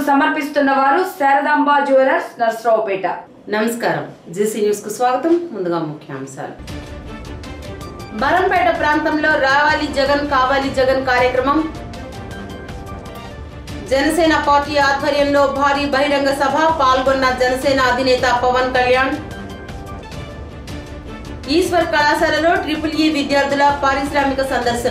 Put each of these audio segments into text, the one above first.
సమర్పిస్తున్న వారు శారదాంబ జ్యువెలర్స్ నర్సరావుపేట నమస్కారం జీసీ న్యూస్ కు స్వాగతం ముందుగా ముఖ్యాంశాలు బరంపేట ప్రాంతంలో రావాలి జగన్ కావాలి జగన్ కార్యక్రమం జనసేన పార్టీ ఆధ్వర్యంలో భారీ బహిరంగ సభ పాల్గొన్న జనసేన అధినేత పవన్ కళ్యాణ్ ఈశ్వర్ కళాశాలలో ట్రిపుల్ ఈ విద్యార్థుల పారిశ్రామిక సందర్శన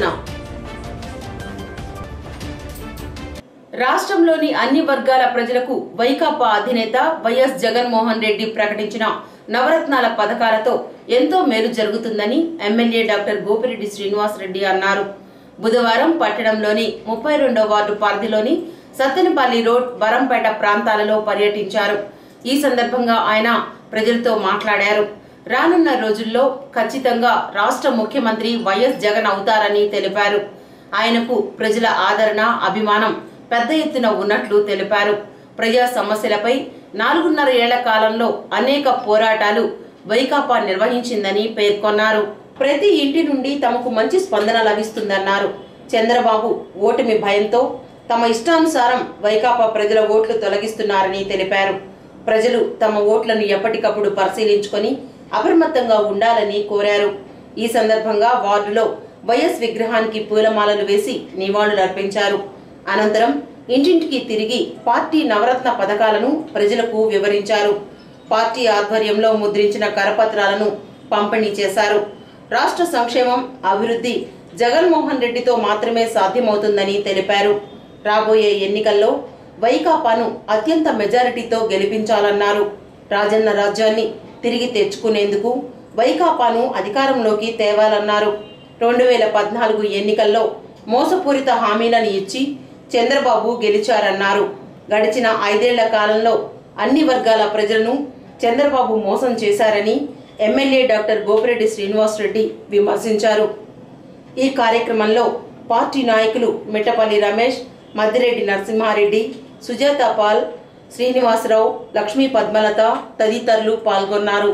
రాష్ట్రంలోని అన్ని వర్గాల ప్రజలకు వైకాపా అధినేత వైఎస్ జగన్మోహన్ రెడ్డి ప్రకటించిన నవరత్నాల పథకాలతో ఎంతో మేలు జరుగుతుందని ఎమ్మెల్యే డాక్టర్ గోపిరెడ్డి శ్రీనివాస్ రెడ్డి అన్నారు బుధవారం పట్టణంలోని ముప్పై రెండో వార్డు పరిధిలోని సత్తెనపల్లి రోడ్ వరంపేట ప్రాంతాలలో పర్యటించారు ఈ సందర్భంగా ఆయన ప్రజలతో మాట్లాడారు రానున్న రోజుల్లో ఖచ్చితంగా రాష్ట్ర ముఖ్యమంత్రి వైఎస్ జగన్ అవుతారని తెలిపారు ఆయనకు ప్రజల ఆదరణ అభిమానం పెద్ద ఎత్తున ఉన్నట్లు తెలిపారు ప్రజా సమస్యలపై నాలుగున్నర ఏళ్ల కాలంలో అనేక పోరాటాలు వైకాపా నిర్వహించిందని పేర్కొన్నారు ప్రతి ఇంటి నుండి తమకు మంచి స్పందన లభిస్తుందన్నారు చంద్రబాబు ఓటమి భయంతో తమ ఇష్టానుసారం వైకాపా ప్రజల ఓట్లు తొలగిస్తున్నారని తెలిపారు ప్రజలు తమ ఓట్లను ఎప్పటికప్పుడు పరిశీలించుకొని అప్రమత్తంగా ఉండాలని కోరారు ఈ సందర్భంగా వార్డులో వైఎస్ విగ్రహానికి పూలమాలలు వేసి నివాళులర్పించారు అనంతరం ఇంటింటికి తిరిగి పార్టీ నవరత్న పథకాలను ప్రజలకు వివరించారు పార్టీ ఆధ్వర్యంలో ముద్రించిన కరపత్రాలను పంపిణీ చేశారు రాష్ట్ర సంక్షేమం అభివృద్ధి జగన్మోహన్ రెడ్డితో మాత్రమే సాధ్యమవుతుందని తెలిపారు రాబోయే ఎన్నికల్లో వైకాపాను అత్యంత మెజారిటీతో గెలిపించాలన్నారు రాజన్న రాజ్యాన్ని తిరిగి తెచ్చుకునేందుకు వైకాపాను అధికారంలోకి తేవాలన్నారు రెండు వేల పద్నాలుగు ఎన్నికల్లో మోసపూరిత హామీలను ఇచ్చి చంద్రబాబు గెలిచారన్నారు గడిచిన ఐదేళ్ల కాలంలో అన్ని వర్గాల ప్రజలను చంద్రబాబు మోసం చేశారని ఎమ్మెల్యే డాక్టర్ గోపిరెడ్డి శ్రీనివాస్ రెడ్డి విమర్శించారు ఈ కార్యక్రమంలో పార్టీ నాయకులు మిట్టపల్లి రమేష్ మద్దిరెడ్డి నరసింహారెడ్డి సుజాత పాల్ శ్రీనివాసరావు లక్ష్మీ పద్మలత తదితరులు పాల్గొన్నారు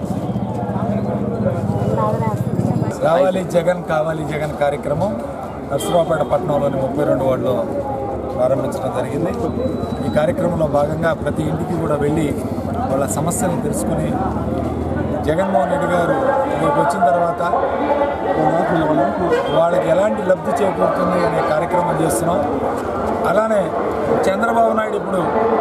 రావాలి జగన్ కావాలి జగన్ కార్యక్రమం నర్సరావుపేట పట్టణంలోని ముప్పై రెండు వార్డులో ప్రారంభించడం జరిగింది ఈ కార్యక్రమంలో భాగంగా ప్రతి ఇంటికి కూడా వెళ్ళి వాళ్ళ సమస్యలను తెలుసుకుని జగన్మోహన్ రెడ్డి గారు రేపు వచ్చిన తర్వాత వాళ్ళకి ఎలాంటి లబ్ధి చేకూరుతుంది అనే కార్యక్రమం చేస్తున్నాం అలానే చంద్రబాబు నాయుడు ఇప్పుడు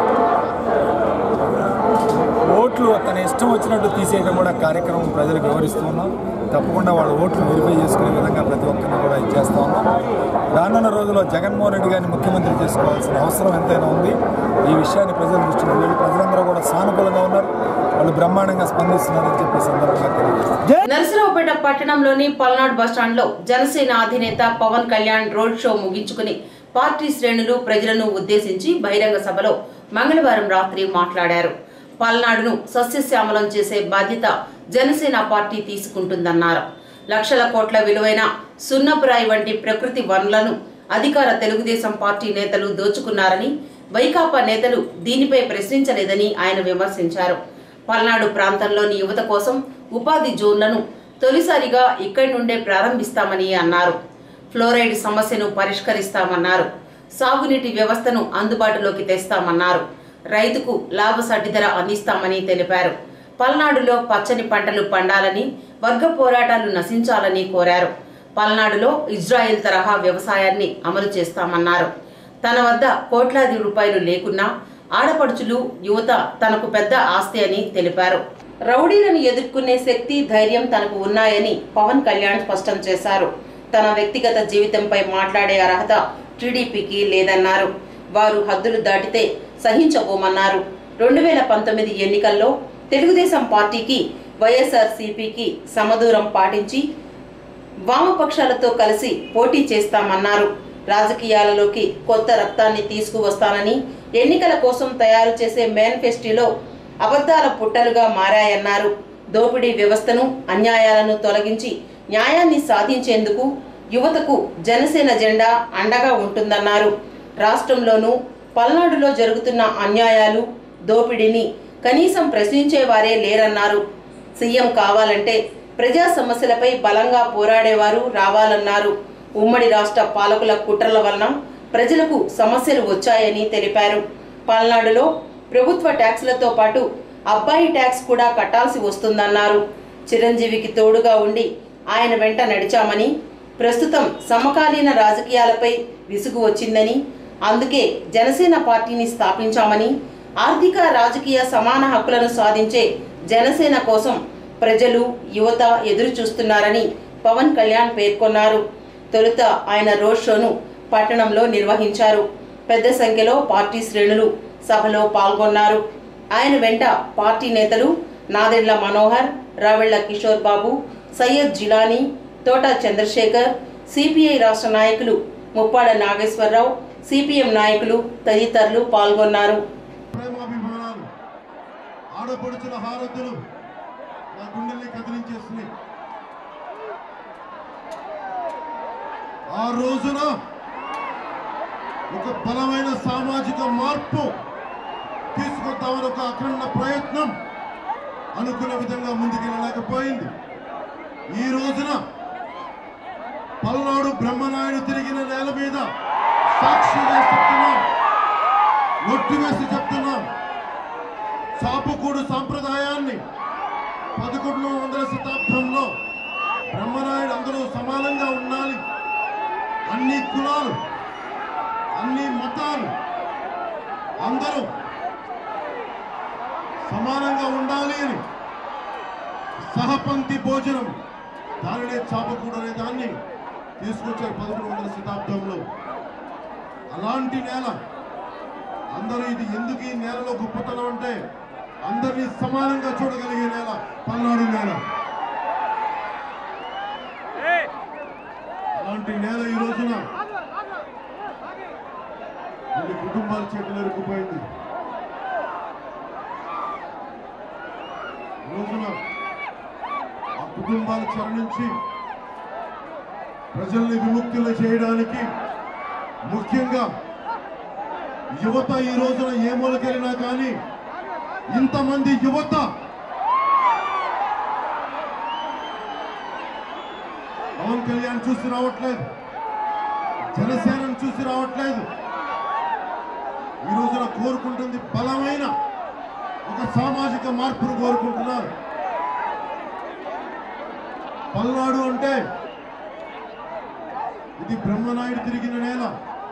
ఓట్లు తన ఇష్టం వచ్చినట్టు తీసేయడం కూడా కార్యక్రమం ప్రజలకు వివరిస్తూ ఉన్నాం తప్పకుండా వాళ్ళ ఓట్లు వెరిఫై చేసుకునే విధంగా ప్రతి ఒక్కరిని కూడా ఇచ్చేస్తా ఉన్నాం రానున్న రోజుల్లో జగన్మోహన్ రెడ్డి గారిని ముఖ్యమంత్రి చేసుకోవాల్సిన అవసరం ఎంతైనా ఉంది ఈ విషయాన్ని ప్రజల దృష్టిలో వెళ్ళి ప్రజలందరూ కూడా సానుకూలంగా ఉన్నారు వాళ్ళు బ్రహ్మాండంగా స్పందిస్తున్నారని చెప్పి ఈ సందర్భంగా తెలియజేస్తారు నరసరావుపేట పట్టణంలోని పల్నాడు బస్టాండ్లో జనసేన అధినేత పవన్ కళ్యాణ్ రోడ్ షో ముగించుకుని పార్టీ శ్రేణులు ప్రజలను ఉద్దేశించి బహిరంగ సభలో మంగళవారం రాత్రి మాట్లాడారు పల్నాడును సస్యశ్యామలం చేసే బాధ్యత జనసేన పార్టీ తీసుకుంటుందన్నారు లక్షల కోట్ల విలువైన సున్నపురాయి వంటి ప్రకృతి వనరులను అధికార తెలుగుదేశం పార్టీ నేతలు దోచుకున్నారని వైకాపా నేతలు దీనిపై ప్రశ్నించలేదని ఆయన విమర్శించారు పల్నాడు ప్రాంతంలోని యువత కోసం ఉపాధి జోన్లను తొలిసారిగా ఇక్కడి నుండే ప్రారంభిస్తామని అన్నారు ఫ్లోరైడ్ సమస్యను పరిష్కరిస్తామన్నారు సాగునీటి వ్యవస్థను అందుబాటులోకి తెస్తామన్నారు రైతుకు లాభసాటి ధర అందిస్తామని తెలిపారు పల్నాడులో పచ్చని పంటలు పండాలని వర్గ పోరాటాలు నశించాలని కోరారు పల్నాడులో ఇజ్రాయెల్ తరహా వ్యవసాయాన్ని అమలు చేస్తామన్నారు తన వద్ద కోట్లాది రూపాయలు లేకున్నా ఆడపడుచులు యువత తనకు పెద్ద ఆస్తి అని తెలిపారు రౌడీలను ఎదుర్కొనే శక్తి ధైర్యం తనకు ఉన్నాయని పవన్ కళ్యాణ్ స్పష్టం చేశారు తన వ్యక్తిగత జీవితంపై మాట్లాడే అర్హత టీడీపీకి లేదన్నారు వారు హద్దులు దాటితే సహించబోమన్నారు రెండు వేల పంతొమ్మిది ఎన్నికల్లో తెలుగుదేశం పార్టీకి వైఎస్ఆర్ సిపికి సమదూరం పాటించి వామపక్షాలతో కలిసి పోటీ చేస్తామన్నారు రాజకీయాలలోకి కొత్త రక్తాన్ని తీసుకువస్తానని ఎన్నికల కోసం తయారు చేసే మేనిఫెస్టోలో అబద్ధాల పుట్టలుగా మారాయన్నారు దోపిడీ వ్యవస్థను అన్యాయాలను తొలగించి న్యాయాన్ని సాధించేందుకు యువతకు జనసేన జెండా అండగా ఉంటుందన్నారు రాష్ట్రంలోనూ పల్నాడులో జరుగుతున్న అన్యాయాలు దోపిడీని కనీసం ప్రశ్నించేవారే లేరన్నారు సీఎం కావాలంటే ప్రజా సమస్యలపై బలంగా పోరాడేవారు రావాలన్నారు ఉమ్మడి రాష్ట్ర పాలకుల కుట్రల వలన ప్రజలకు సమస్యలు వచ్చాయని తెలిపారు పల్నాడులో ప్రభుత్వ ట్యాక్సులతో పాటు అబ్బాయి ట్యాక్స్ కూడా కట్టాల్సి వస్తుందన్నారు చిరంజీవికి తోడుగా ఉండి ఆయన వెంట నడిచామని ప్రస్తుతం సమకాలీన రాజకీయాలపై విసుగు వచ్చిందని అందుకే జనసేన పార్టీని స్థాపించామని ఆర్థిక రాజకీయ సమాన హక్కులను సాధించే జనసేన కోసం ప్రజలు యువత ఎదురు చూస్తున్నారని పవన్ కళ్యాణ్ పేర్కొన్నారు తొలుత ఆయన రోడ్ షోను పట్టణంలో నిర్వహించారు పెద్ద సంఖ్యలో పార్టీ శ్రేణులు సభలో పాల్గొన్నారు ఆయన వెంట పార్టీ నేతలు నాదెండ్ల మనోహర్ రావెళ్ల కిషోర్ బాబు సయ్యద్ జిలానీ తోట చంద్రశేఖర్ సిపిఐ రాష్ట్ర నాయకులు ముప్పాడ నాగేశ్వరరావు సిపిఎం నాయకులు తదితరులు పాల్గొన్నారు ప్రేమాభిమానాలు ఆడపడుచుల హారతులు నా గుండెల్ని కదిలించేస్తున్నాయి ఆ రోజున ఒక బలమైన సామాజిక మార్పు తీసుకొద్దామని ఒక అఖండ ప్రయత్నం అనుకున్న విధంగా ముందుకెళ్ళలేకపోయింది ఈ రోజున పల్నాడు బ్రహ్మనాయుడు తిరిగిన నేల మీద సాక్షిగా చెప్తున్నాం ఒట్టు వేసి చెప్తున్నాం చాపుకూడు సాంప్రదాయాన్ని పదకొండు వందల శతాబ్దంలో బ్రహ్మనాయుడు అందరూ సమానంగా ఉండాలి అన్ని కులాలు అన్ని మతాలు అందరూ సమానంగా ఉండాలి అని సహపంక్తి భోజనం దానినే చాపకూడు అనే దాన్ని తీసుకొచ్చారు పదకొండు వందల శతాబ్దంలో అలాంటి నేల అందరూ ఇది ఎందుకు ఈ నేలలో గొప్పతనం అంటే అందరినీ సమానంగా చూడగలిగే నేల పల్నాడు నేల అలాంటి నేల ఈ రోజున కొన్ని కుటుంబాల చేతులు ఎరుకుపోయింది ఈ రోజున ఆ కుటుంబాల చెర నుంచి ప్రజల్ని విముక్తులు చేయడానికి ముఖ్యంగా యువత ఈ రోజున ఏ మూలకెళ్ళినా కానీ ఇంతమంది యువత పవన్ కళ్యాణ్ చూసి రావట్లేదు జనసేనను చూసి రావట్లేదు ఈ రోజున కోరుకుంటుంది బలమైన ఒక సామాజిక మార్పును కోరుకుంటున్నారు పల్నాడు అంటే ఇది బ్రహ్మనాయుడు తిరిగిన నేల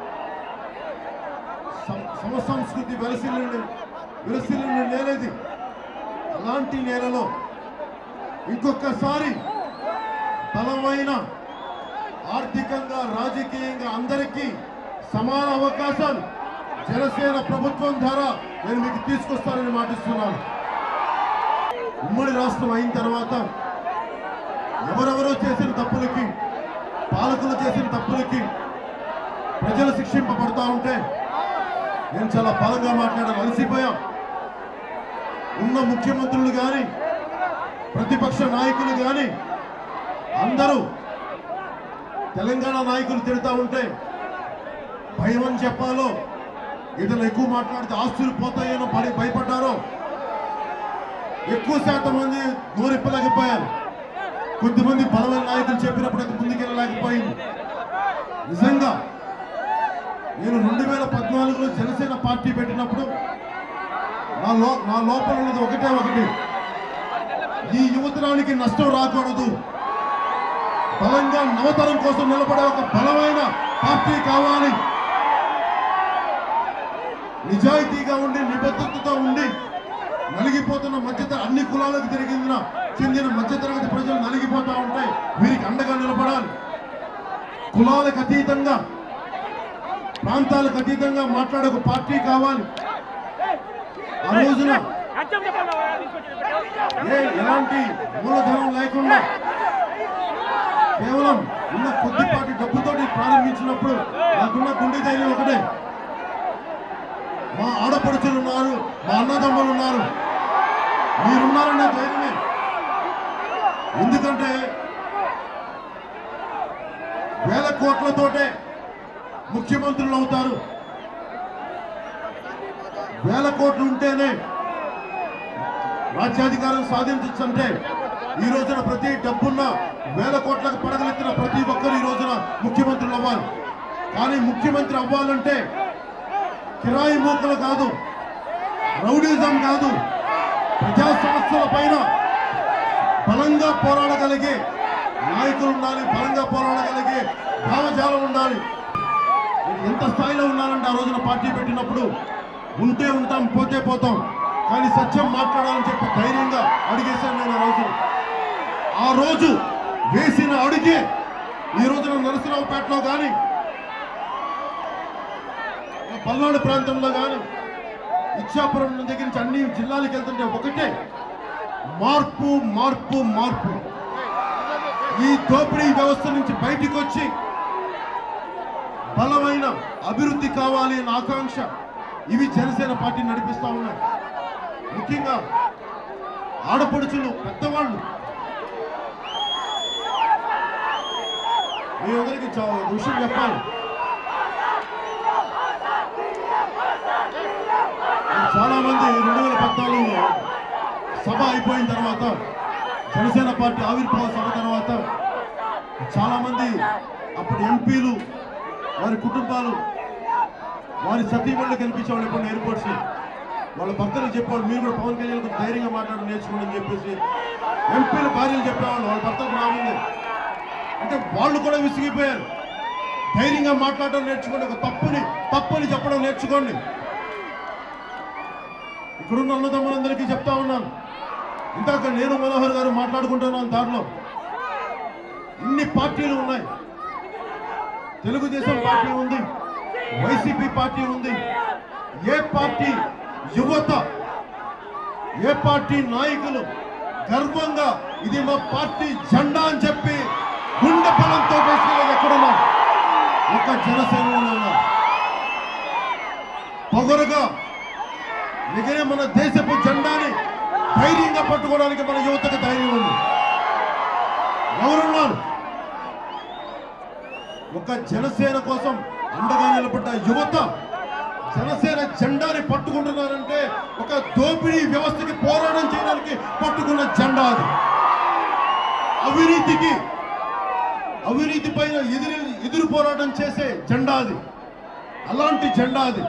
సం- సమ సంస్కృతి వెలసిల్లిన వెలసిల్లిన నేల ఇది అలాంటి నేలలో ఇంకొకసారి బలమైన ఆర్థికంగా రాజకీయంగా అందరికీ సమాన అవకాశాలు జనసేన ప్రభుత్వం ద్వారా నేను మీకు తీసుకొస్తానని మాటిస్తున్నాను ఉమ్మడి రాష్ట్రం అయిన తర్వాత ఎవరెవరో చేసిన తప్పులకి పాలకులు చేసిన తప్పులకి ప్రజలు శిక్షింపబడతా ఉంటే నేను చాలా బలంగా మాట్లాడాను అలసిపోయాం ఉన్న ముఖ్యమంత్రులు కానీ ప్రతిపక్ష నాయకులు కానీ అందరూ తెలంగాణ నాయకులు తిడతా ఉంటే భయం అని చెప్పాలో ఇతరులు ఎక్కువ మాట్లాడితే ఆస్తులు పోతాయేనో పడి భయపడ్డారో ఎక్కువ శాతం మంది నోరెప్పలేకపోయారు కొద్దిమంది బలమైన నాయకులు చెప్పినప్పుడు అది ముందుకెళ్ళలేకపోయింది నిజంగా నేను రెండు వేల పద్నాలుగులో జనసేన పార్టీ పెట్టినప్పుడు నా లో నా లోపల ఉన్నది ఒకటే ఒకటి ఈ యువతరానికి నష్టం రాకూడదు బలంగా నవతరం కోసం నిలబడే ఒక బలమైన పార్టీ కావాలి నిజాయితీగా ఉండి నిబద్ధతతో ఉండి నలిగిపోతున్న మధ్యత అన్ని కులాలకు తిరిగిన చెందిన మధ్యతరగతి ప్రజలు నలిగిపోతా ఉంటే వీరికి అండగా నిలబడాలి కులాలకు అతీతంగా ప్రాంతాలకు అతీతంగా మాట్లాడే ఒక పార్టీ కావాలి ఆ రోజున ఏ ఎలాంటి మూలధనం లేకుండా కేవలం ఉన్న కొద్దిపాటి డబ్బుతోటి ప్రారంభించినప్పుడు నాకున్న గుండె ధైర్యం ఒకటే మా ఆడపడుచులు ఉన్నారు మా అన్నదమ్ములు ఉన్నారు మీరున్నారనే ధైర్యమే ఎందుకంటే వేల కోట్లతోటే ముఖ్యమంత్రులు అవుతారు వేల కోట్లు ఉంటేనే రాజ్యాధికారం సాధించచ్చంటే ఈ రోజున ప్రతి డబ్బున్న వేల కోట్లకు పడగలెత్తిన ప్రతి ఒక్కరు ఈ రోజున ముఖ్యమంత్రులు అవ్వాలి కానీ ముఖ్యమంత్రి అవ్వాలంటే కిరాయి మూకలు కాదు రౌడీజం కాదు ప్రజా సమస్యల పైన బలంగా పోరాడగలిగే నాయకులు ఉండాలి బలంగా పోరాడగలిగే భావజాలం ఉండాలి నేను ఎంత స్థాయిలో ఉన్నానంటే ఆ రోజున పార్టీ పెట్టినప్పుడు ఉంటే ఉంటాం పోతే పోతాం కానీ సత్యం మాట్లాడాలని చెప్పి ధైర్యంగా అడిగేశాను నేను ఆ రోజు ఆ రోజు వేసిన అడిగే ఈ రోజున నరసరావుపేటలో కానీ పల్నాడు ప్రాంతంలో కానీ ఇచ్చాపురం దగ్గర నుంచి అన్ని జిల్లాలకు వెళ్తుంటే ఒకటే మార్పు మార్పు మార్పు ఈ దోపిడీ వ్యవస్థ నుంచి బయటికి వచ్చి బలమైన అభివృద్ధి కావాలి అన్న ఆకాంక్ష ఇవి జనసేన పార్టీ నడిపిస్తా ఉన్నాయి ముఖ్యంగా ఆడపడుచులు పెద్దవాళ్ళు మీ అందరికీ చా- ఒక విషయం చెప్పాలి చాలా మంది రెండు వేల పద్నాలుగులో సభ అయిపోయిన తర్వాత జనసేన పార్టీ ఆవిర్భావ సభ తర్వాత చాలా మంది అప్పుడు ఎంపీలు వారి కుటుంబాలు వారి సతీమణులు కనిపించేవాళ్ళు ఇప్పుడు ఎయిర్పోర్ట్స్ వాళ్ళ భర్తలు చెప్పేవాళ్ళు మీరు కూడా పవన్ కళ్యాణ్ కొంచెం ధైర్యంగా మాట్లాడి నేర్చుకోండి అని చెప్పేసి ఎంపీల భార్యలు చెప్పేవాళ్ళు వాళ్ళ భర్తలకు రాముంది అంటే వాళ్ళు కూడా విసిగిపోయారు ధైర్యంగా మాట్లాడడం నేర్చుకోండి ఒక తప్పుని తప్పుని చెప్పడం నేర్చుకోండి ఇక్కడున్న అన్నదమ్ములందరికీ చెప్తా ఉన్నాను ఇందాక నేను మనోహర్ గారు మాట్లాడుకుంటున్నాను దారిలో ఇన్ని పార్టీలు ఉన్నాయి తెలుగుదేశం పార్టీ ఉంది వైసీపీ పార్టీ ఉంది ఏ పార్టీ యువత ఏ పార్టీ నాయకులు గర్వంగా ఇది మా పార్టీ జెండా అని చెప్పి గుండె బలంతో వేసుకునేది ఎక్కడున్నా ఒక జనసేనలో ఉన్నారు పొగరుగా మిగిలిన మన దేశపు జెండాని ధైర్యంగా పట్టుకోవడానికి మన యువతకు ధైర్యం ఉంది ఎవరున్నారు ఒక జనసేన కోసం అండగా నిలబడ్డ యువత జనసేన జెండాని పట్టుకుంటున్నారంటే ఒక దోపిడీ వ్యవస్థకి పోరాటం చేయడానికి పట్టుకున్న జెండా అది అవినీతికి అవినీతి పైన ఎదురు ఎదురు పోరాటం చేసే జెండా అది అలాంటి జెండా అది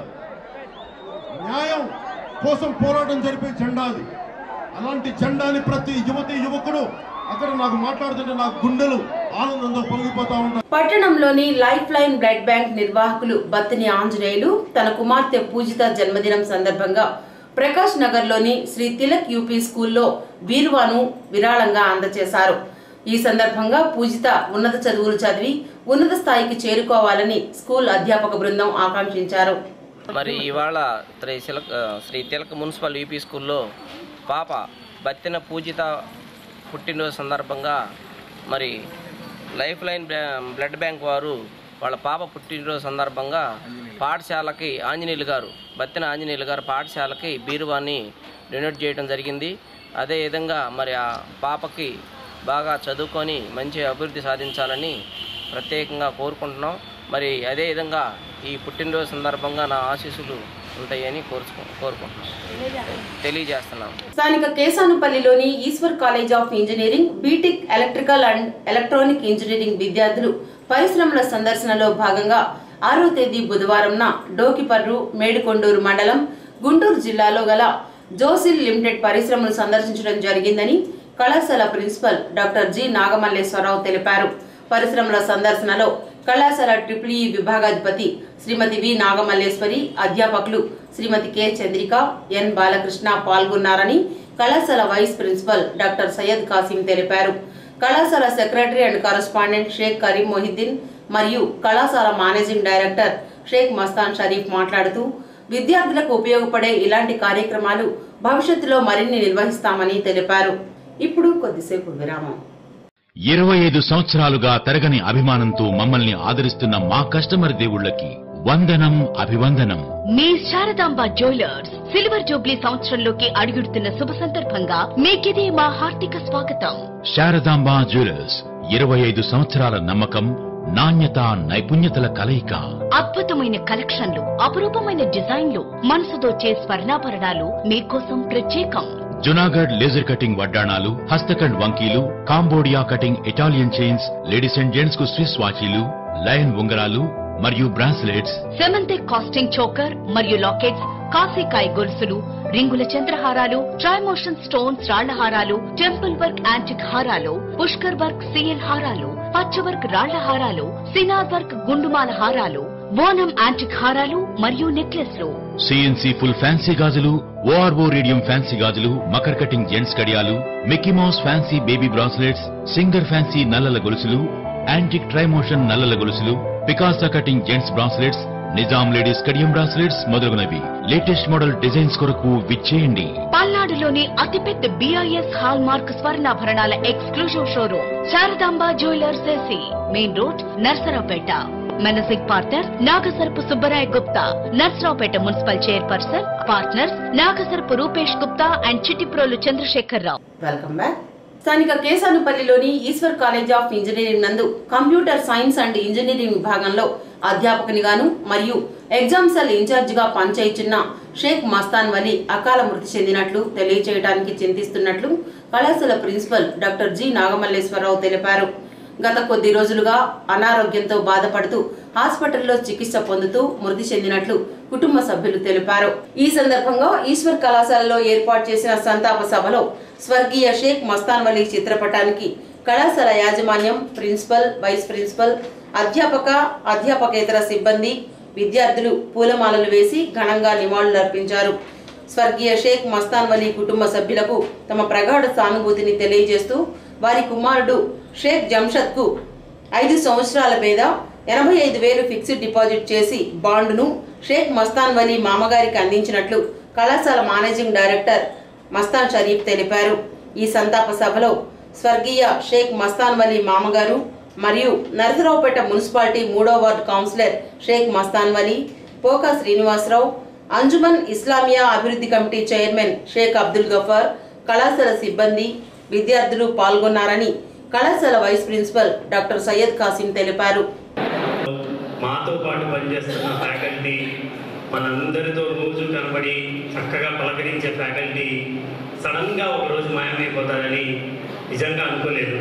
న్యాయం కోసం పోరాటం జరిపే జెండా అది అలాంటి జెండాని ప్రతి యువతి యువకుడు అక్కడ నాకు మాట్లాడుతుంటే నాకు గుండెలు ఆనందంతో పొంగిపోతా ఉంటాయి పట్టణంలోని లైఫ్ లైన్ బ్లడ్ బ్యాంక్ నిర్వాహకులు బత్తిని ఆంజనేయులు తన కుమార్తె పూజిత జన్మదినం సందర్భంగా ప్రకాష్ నగర్లోని శ్రీ తిలక్ యూపీ స్కూల్లో బీరువాను విరాళంగా అందజేశారు ఈ సందర్భంగా పూజిత ఉన్నత చదువులు చదివి ఉన్నత స్థాయికి చేరుకోవాలని స్కూల్ అధ్యాపక బృందం ఆకాంక్షించారు మరి ఇవాళ శ్రీ తిలక్ శ్రీ తిలక్ మున్సిపల్ యూపీ స్కూల్లో పాప బత్తిన పూజిత పుట్టినరోజు సందర్భంగా మరి లైఫ్ లైన్ బ్లా- బ్లడ్ బ్యాంక్ వారు వాళ్ళ పాప పుట్టినరోజు సందర్భంగా పాఠశాలకి ఆంజనేయులు గారు బత్తిన ఆంజనేయులు గారు పాఠశాలకి బీరువాన్ని డొనేట్ చేయడం జరిగింది అదేవిధంగా మరి ఆ పాపకి బాగా చదువుకొని మంచి అభివృద్ధి సాధించాలని ప్రత్యేకంగా కోరుకుంటున్నాం మరి అదేవిధంగా ఈ పుట్టినరోజు సందర్భంగా నా ఆశీస్సులు ఉంటాయని కోరుకో కోరుకుంటున్నాం తెలియజేస్తున్నాం స్థానిక కేసానుపల్లిలోని Eswar college of engineering BTech electrical and electronic engineering విద్యార్థులు పరిశ్రమల సందర్శనలో భాగంగా ఆరో తేదీ బుధవారంన డోకిపర్రు మేడికొండూరు మండలం గుంటూరు జిల్లాలో గల జోసిల్ లిమిటెడ్ పరిశ్రమను సందర్శించడం జరిగిందని కళాశాల ప్రిన్సిపల్ డాక్టర్ జి నాగమల్లేశ్వరరావు తెలిపారు పరిశ్రమల సందర్శనలో కళాశాల ట్రిపుల్ ఈ విభాగాధిపతి శ్రీమతి వి నాగమల్లేశ్వరి అధ్యాపకులు శ్రీమతి కె చంద్రిక ఎన్ బాలకృష్ణ పాల్గొన్నారని కళాశాల vice principal doctor Syed Kasim తెలిపారు కళాశాల secretary and correspondent Shaik Kareem Mohiddin మరియు కళాశాల మేనేజింగ్ డైరెక్టర్ షేక్ మస్తాన్ షరీఫ్ మాట్లాడుతూ విద్యార్థులకు ఉపయోగపడే ఇలాంటి కార్యక్రమాలు భవిష్యత్తులో మరిన్ని నిర్వహిస్తామని తెలిపారు ఇప్పుడు కొద్దిసేపు విరామం ఇరవై ఐదు సంవత్సరాలుగా తరగని అభిమానంతో మమ్మల్ని ఆదరిస్తున్న మా కస్టమర్ దేవుళ్ళకి వందనం అభివందనం మీ శారదాంబ జ్యువెలర్స్ సిల్వర్ జూబ్లీ సంవత్సరంలోకి అడుగుడుతున్న శుభ సందర్భంగా మీకిదే మా హార్దిక స్వాగతం శారదాంబ జ్యువెలర్స్ ఇరవై ఐదు సంవత్సరాల నమ్మకం నాణ్యత నైపుణ్యతల కలయిక అద్భుతమైన కలెక్షన్లు అపురూపమైన డిజైన్లు మనసు దోచే స్వర్ణాభరణాలు మీకోసం ప్రత్యేకం జునాగఢ్ లేజర్ కటింగ్ వడ్డాణాలు హస్తకండ్ వంకీలు Cambodia cutting Italian chains ladies and gents కు స్విస్ వాచీలు లయన్ ఉంగరాలు మరియు బ్రాస్లెట్స్ సెమంతిక్ కాస్టింగ్ చోకర్ మరియు లాకెట్స్ కాశీకాయ గొలుసులు రింగుల చంద్రహారాలు ట్రైమోషన్ స్టోన్స్ రాళ్ల హారాలు టెంపుల్ వర్క్ యాంటిక్ హారాలు పుష్కర్ వర్క్ సిఎల్ హారాలు పచ్చ వర్క్ రాళ్ల హారాలు సినార్ వర్క్ గుండుమాల హారాలు బోనం యాంటిక్ హారాలు మరియు నెక్లెస్లు సిఎన్సి ఫుల్ ఫ్యాన్సీ గాజులు ఓఆర్ఓ రేడియం ఫ్యాన్సీ గాజులు మకర్ కటింగ్ జెంట్స్ కడియాలు Mickey Mouse fancy baby bracelets singer fancy నల్లల గొలుసులు యాంటిక్ ట్రైమోషన్ నల్లల గొలుసులు Picasso cutting gents bracelets Nizam ladies కడియం బ్రాస్లెట్స్ మొదలగునవి లేటెస్ట్ మోడల్ డిజైన్స్ కొరకు విచ్చేయండి పల్నాడులోని అతిపెద్ద బిఐఎస్ హాల్ మార్క్ స్వర్ణాభరణాల exclusive showroom Saradamba jewellers AC main road Narasaraopet managing partner Nagasarapu Subbarai Gupta Narasaraopet municipal chairperson partners Nagasarapu Rupesh Gupta and Chittiprolu Chandrasekhar Rao welcome back స్థానిక కేసానుపల్లిలోని ఈశ్వర్ కాలేజ్ ఆఫ్ ఇంజనీరింగ్ నందు కంప్యూటర్ సైన్స్ అండ్ ఇంజనీరింగ్ విభాగంలో అధ్యాపకునిగాను మరియు ఎగ్జామ్ సెల్ ఇన్ఛార్జ్ గా పనిచేయుచున్న షేక్ మస్తాన్ వలీ అకాల మృతి చెందినట్లు తెలియచేయడానికి చింతిస్తున్నట్లు కళాశాల ప్రిన్సిపల్ డాక్టర్ జి నాగమల్లేశ్వరరావు తెలిపారు గత కొద్ది రోజులుగా అనారోగ్యంతో బాధపడుతూ హాస్పిటల్లో చికిత్స పొందుతూ మృతి చెందినట్లు కుటుంబ సభ్యులు తెలిపారు ఈ సందర్భంగా ఈశ్వర్ కళాశాలలో ఏర్పాటు చేసిన సంతాప సభలో స్వర్గీయ షేక్ మస్తాన్ వలీ చిత్రపటానికి కళాశాల యాజమాన్యం ప్రిన్సిపల్ వైస్ ప్రిన్సిపల్ అధ్యాపక అధ్యాపకేతర సిబ్బంది విద్యార్థులు పూలమాలలు వేసి ఘనంగా నివాళులర్పించారు స్వర్గీయ షేక్ మస్తాన్ వలీ కుటుంబ సభ్యులకు తమ ప్రగాఢ సానుభూతిని తెలియజేస్తూ వారి కుమారుడు షేక్ జంషద్ కు ఐదు సంవత్సరాల మీద ఎనభై ఐదు వేలు ఫిక్స్డ్ డిపాజిట్ చేసి బాండును షేక్ మస్తాన్ వలీ మామగారికి అందించినట్లు కళాశాల మేనేజింగ్ డైరెక్టర్ మస్తాన్ షరీఫ్ తెలిపారు ఈ సంతాప సభలో స్వర్గీయ షేక్ మస్తాన్ వలీ మామగారు మరియు నరసరావుపేట మున్సిపాలిటీ మూడో వార్డు కౌన్సిలర్ షేక్ మస్తాన్ వలీ పోకా శ్రీనివాసరావు అంజుమన్ ఇస్లామియా అభివృద్ధి కమిటీ చైర్మన్ షేక్ అబ్దుల్ గఫార్ కళాశాల సిబ్బంది విద్యార్థులు పాల్గొన్నారని కళాశాల vice principal doctor Syed Kasim తెలిపారు మాతో పాటు పనిచేస్తున్న ఫ్యాకల్టీ మనందరితో రోజు కనబడి చక్కగా పలకరించే ఫ్యాకల్టీ సడన్గా ఒకరోజు మాయమైపోతారని నిజంగా అనుకోలేదు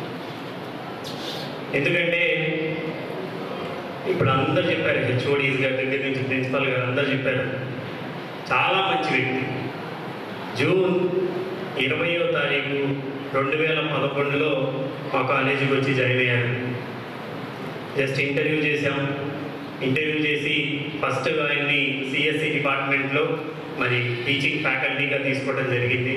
ఎందుకంటే ఇప్పుడు అందరు చెప్పారు హెచ్ఓడీస్ గారి దగ్గర నుంచి ప్రిన్సిపల్ గారు అందరు చెప్పారు చాలా మంచి వ్యక్తి జూన్ ఇరవయో తారీఖు రెండు వేల పదకొండులో మా కాలేజీకి వచ్చి జాయిన్ అయ్యారు జస్ట్ ఇంటర్వ్యూ చేశాం ఇంటర్వ్యూ చేసి ఫస్ట్ ఆయన్ని సిఎస్సి డిపార్ట్మెంట్లో మరి టీచింగ్ ఫ్యాకల్టీగా తీసుకోవడం జరిగింది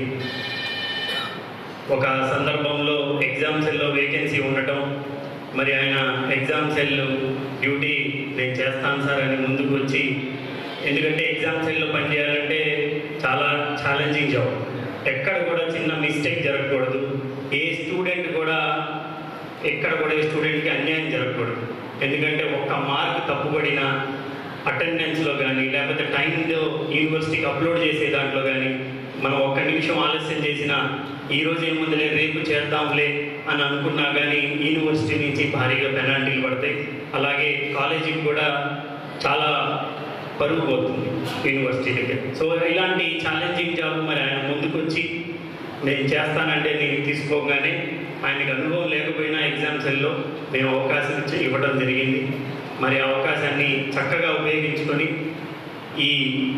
ఒక సందర్భంలో ఎగ్జామ్ సెల్లో వేకెన్సీ ఉండటం మరి ఆయన ఎగ్జామ్ సెల్ డ్యూటీ నేను చేస్తాను సార్ అని ముందుకు వచ్చి ఎందుకంటే ఎగ్జామ్ సెల్లో పనిచేయాలంటే చాలా ఛాలెంజింగ్ జాబ్ ఎక్కడ కూడా చిన్న మిస్టేక్ జరగకూడదు ఏ స్టూడెంట్ కూడా ఎక్కడ కూడా ఏ స్టూడెంట్కి అన్యాయం జరగకూడదు ఎందుకంటే ఒక్క మార్క్ తప్పుపడినా అటెండెన్స్లో కానీ లేకపోతే టైంలో యూనివర్సిటీకి అప్లోడ్ చేసే దాంట్లో కానీ మనం ఒక్క నిమిషం ఆలస్యం చేసినా ఈ రోజు ఏముందిలే రేపు చేద్దాంలే అని అనుకున్నా కానీ యూనివర్సిటీ నుంచి భారీగా పెనాల్టీలు పడతాయి అలాగే కాలేజీకి కూడా చాలా పరుగు పోతుంది యూనివర్సిటీ దగ్గర సో ఇలాంటి ఛాలెంజింగ్ జాబ్ మరి ఆయన ముందుకొచ్చి నేను చేస్తానంటే నేను తీసుకోగానే ఆయనకు అనుభవం లేకపోయినా ఎగ్జామ్ సెల్లో మేము అవకాశం ఇచ్చి ఇవ్వడం జరిగింది మరి ఆ అవకాశాన్ని చక్కగా ఉపయోగించుకొని ఈ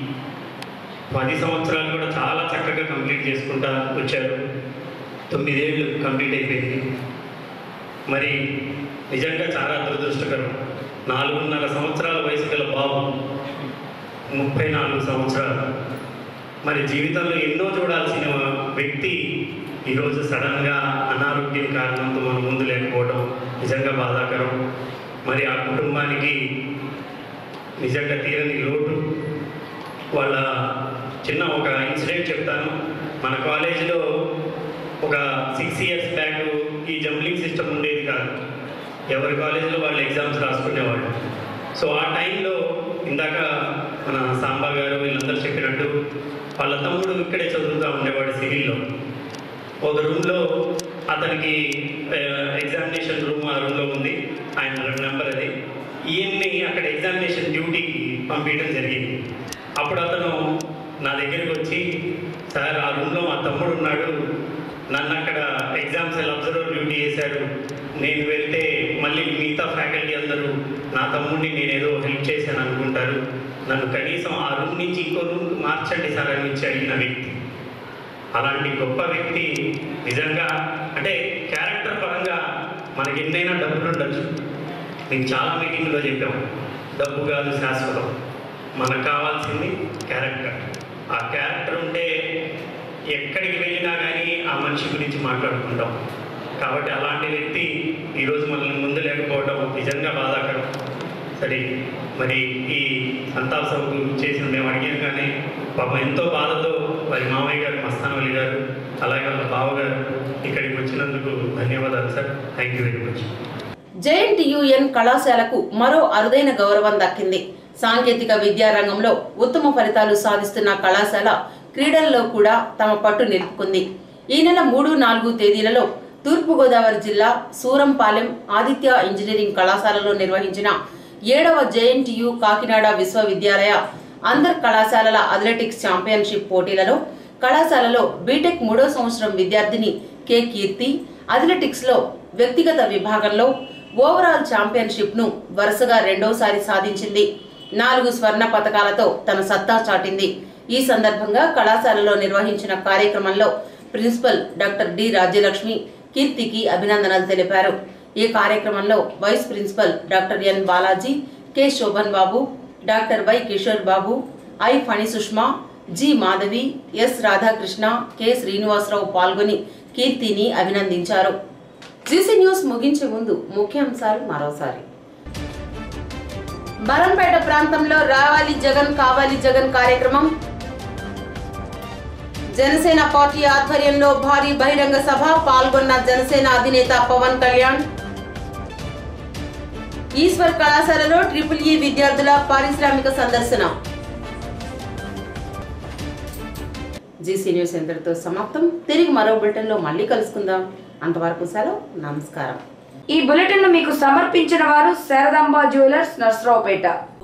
పది సంవత్సరాలు కూడా చాలా చక్కగా కంప్లీట్ చేసుకుంటా వచ్చారు తొమ్మిదేళ్ళు కంప్లీట్ అయిపోయింది మరి నిజంగా చాలా దురదృష్టకరం నాలుగున్నర సంవత్సరాల వయసు గల బాబు ముప్పై నాలుగు సంవత్సరాలు మరి జీవితంలో ఎన్నో చూడాల్సిన వ్యక్తి ఈరోజు సడన్గా అనారోగ్యం కారణంతో మన ముందు లేకపోవడం నిజంగా బాధాకరం మరి ఆ కుటుంబానికి నిజంగా తీరని లోటు వాళ్ళ చిన్న ఒక ఇన్సిడెంట్ చెప్తాను మన కాలేజీలో ఒక సిక్స్ ఇయర్స్ బ్యాక్ ఈ జంబ్లింగ్ సిస్టమ్ ఉండేది కాదు ఎవరి కాలేజీలో వాళ్ళు ఎగ్జామ్స్ రాసుకునేవాళ్ళు సో ఆ టైంలో ఇందాక మన సాంబా గారు వీళ్ళందరూ చెప్పినట్టు వాళ్ళ తమ్ముడు ఇక్కడే చదువుతూ ఉండేవాడు సివిల్లో ఒక రూమ్లో అతనికి ఎగ్జామినేషన్ రూమ్ ఆ రూమ్లో ఉంది ఆయన నెంబర్ అది ఈయన్ని అక్కడ ఎగ్జామినేషన్ డ్యూటీకి పంపించడం జరిగింది అప్పుడు అతను నా దగ్గరికి వచ్చి సార్ ఆ రూమ్లో మా తమ్ముడు ఉన్నాడు నన్ను అక్కడ ఎగ్జామ్స్ అబ్జర్వర్ డ్యూటీ చేశాడు నేను వెళ్తే మళ్ళీ మిగతా ఫ్యాకల్టీ అందరూ నా తమ్ముడిని నేనేదో హెల్ప్ చేశాను అనుకుంటారు నన్ను కనీసం ఆ రూమ్ నుంచి ఇంకో రూమ్ మార్చండి సార్ అని వచ్చి అడిగిన వ్యక్తి అలాంటి గొప్ప వ్యక్తి నిజంగా అంటే క్యారెక్టర్ పరంగా మనకి ఎన్నైనా డబ్బులు ఉండొచ్చు నేను చాలా మీటింగ్లో చెప్పాం డబ్బు కాదు శాశ్వతం మనకు కావాల్సింది క్యారెక్టర్ ఆ క్యారెక్టర్ ఉంటే ఎక్కడికి వెళ్ళినా కానీ ఆ మనిషి గురించి మాట్లాడుకుంటాం కాబట్టి అలాంటి వ్యక్తి ఈరోజు మనల్ని ముందు లేకపోవడం నిజంగా బాధాకరం సరే మరి ఈ సంతాప సభకు చేసిన మేము అడిగాం కానీ పాపం ఎంతో బాధతో మరి మామయ్య గారు మస్తానవల్లి గారు అలాగే వాళ్ళ బావగారు ఇక్కడికి వచ్చినందుకు ధన్యవాదాలు sir thank you very much JNTUN కళాశాలకు మరో అరుదైన గౌరవం దక్కింది సాంకేతిక విద్యా రంగంలో ఉత్తమ ఫలితాలు సాధిస్తున్న కళాశాల క్రీడల్లో కూడా తమ పట్టు నిలుపుకుంది ఈ నెల మూడు నాలుగు తేదీలలో తూర్పుగోదావరి జిల్లా సూరంపాలెం ఆదిత్య ఇంజనీరింగ్ కళాశాలలో నిర్వహించిన ఏడవ జేఎన్టీయు కాకినాడ విశ్వవిద్యాలయ అంతర్ కళాశాలల అథ్లెటిక్స్ ఛాంపియన్షిప్ పోటీలలో కళాశాలలో బీటెక్ మూడో సంవత్సరం విద్యార్థిని కె కీర్తి అథ్లెటిక్స్ లో వ్యక్తిగత విభాగంలో ఓవరాల్ ఛాంపియన్షిప్ ను వరుసగా రెండోసారి సాధించింది నాలుగు స్వర్ణ పతకాలతో తన సత్తా చాటింది ఈ సందర్భంగా కళాశాలలో నిర్వహించిన కార్యక్రమంలో ప్రిన్సిపల్ డాక్టర్ డి రాజ్యలక్ష్మి కీర్తికి అభినందనలు తెలిపారు ఈ కార్యక్రమంలో vice principal doctor N Balaji K Shobhan Babu doctor Y Kishore Babu I Phani Sushma G Madhavi S Radhakrishna K Srinivasarao పాల్గొని కీర్తిని అభినందించారు జీసీ న్యూస్ ముగించే ముందు ముఖ్యాంశాలు మరోసారి బరంపేట ప్రాంతంలో రావాలి జగన్ కావాలి జగన్ కార్యక్రమం జనసేన పార్టీ ఆధ్వర్యంలో భారీ బహిరంగ సభ పాల్గొన్న జనసేన అధినేత పవన్ కళ్యాణ్ ఈశ్వర్ కళాశాలలో ట్రిపుల్ ఈ విద్యార్థుల పారిశ్రామిక సందర్శన జీసీ న్యూస్ ఎంతటితో సమాప్తం తిరిగి మరో బులెటిన్లో మళ్ళీ కలుసుకుందాం అంతవరకు సెలవు నమస్కారం ఈ బులెటిన్ మీకు సమర్పించిన వారు శారదాంబ జ్యువెలర్స్ నర్సరావుపేట